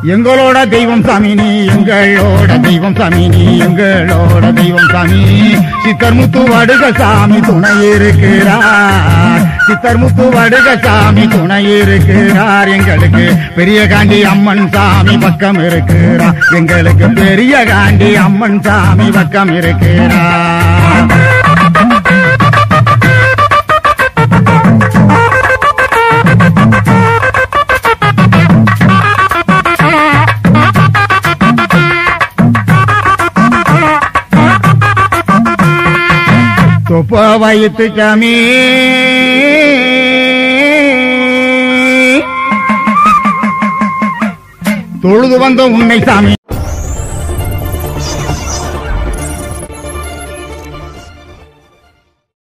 எங்களோட தெய்வம் சாமி நீ எங்களோட தெய்வம் சாமி நீ எங்களோட தெய்வம் சாமி சித்தர் முத்து வடுக சாமி துணை இருக்கிறார் சித்தர் முத்து வடுக சாமி துணை இருக்கிறார் எங்களுக்கு பெரிய காண்டி அம்மன் சாமி பக்கம் இருக்கிறார் எங்களுக்கு பெரிய காண்டி அம்மன் சாமி பக்கம் இருக்கிறார் தொப்ப வயிற்று சாமி தொழுது வந்த உன்னை சாமி